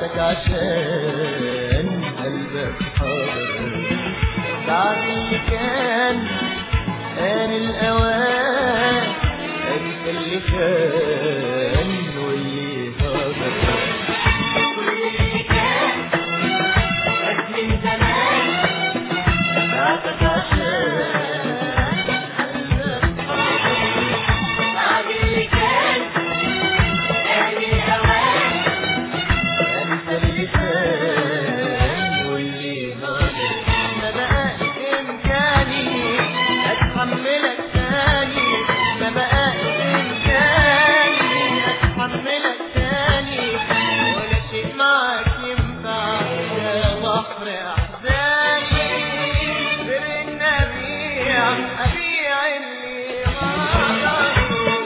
بعتك عشان قلبك حاضر بعد اللي كان آن الأوان أنت اللي كان واللي هاجر بعتك عشان قلبك أنت اللي كان واللي هاجر ما بقاش إمكاني أتحملك تاني ما بقاش إمكاني أتحملك تاني ولا شيء معاك ينفع يا بحر أحزاني سر النبيع أبيع اللي غدر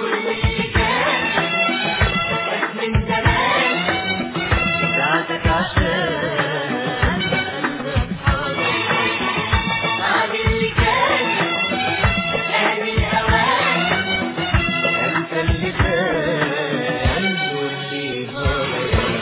بعدك عشان قلبك حاضر أنت اللي كان واللي هاجر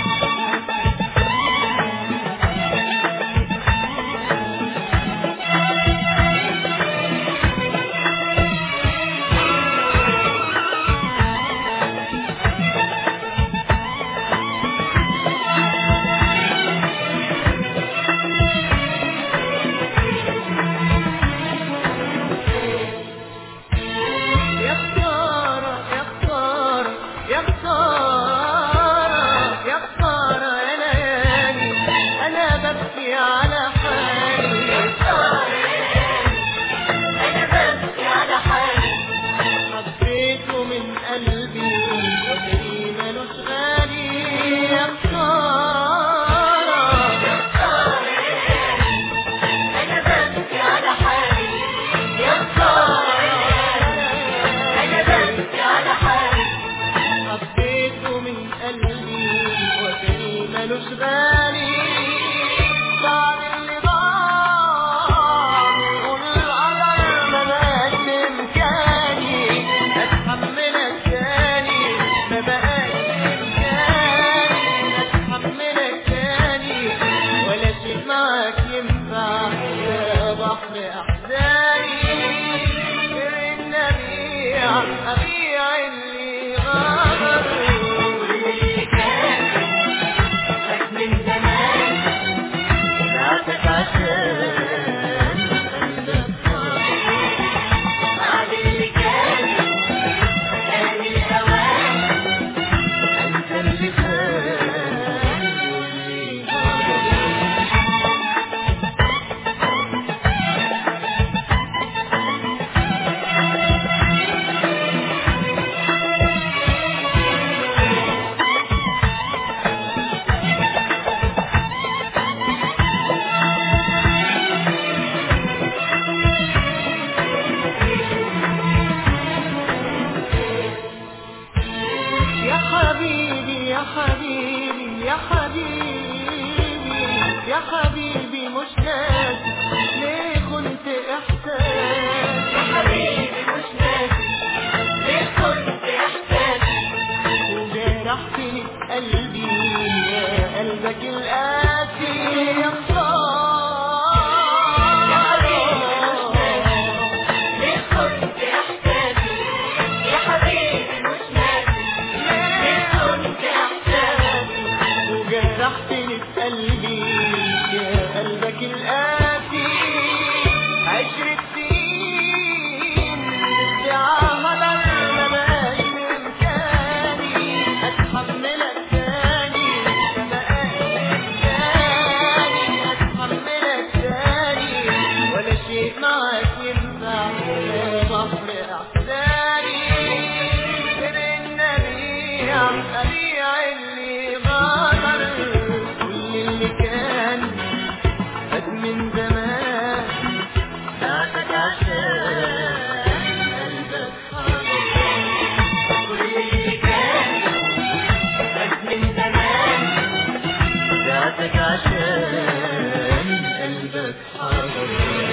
يا خسارة يا خسارة يا خسارة يا خسارة يا ليالي أنا ببكي على حالي حبيته من قلبي وفي ملوش غالي يا خسارة يا حبيته من قلبي وفي ملوش غالي بعد اللي ضاع والقدر ما بقاش بإمكاني أتحملك تاني ما بقاش بإمكاني أتحملك تاني ولا شيء معاك ينفع يا بحر أحزاني غير النبيع أبيع اللي غدر بعتك عشان قلبك حاضر أنت اللي كان واللي هاجر يا حبيبي يا حبيبي يا حبيبي يا حبيبي مش ناسي ليه كنت احساس يا حبيبي مش ناسي ليه كنت احساس وجرحتني قلبي يا قلبك القاسي يا خسارة يا حبيبي مش ناسي ليه كنت احساسي يا حبيبي مش ناسي ليه كنت احساسي وجرحتني في قلبي يا قلبك القاسي عشرة سنين ادعاها لما بقاش بإمكاني أتحملك تاني ما بقاش بإمكاني أتحملك تاني ولا شيء معاك ينفع يا بحر أحزاني غير النبيع أبيع اللي غدر كل اللي كان فات من زمان بعتك عشان قلبك حاضر كل اللي كان فات من زمان بعتك عشان قلبك حاضر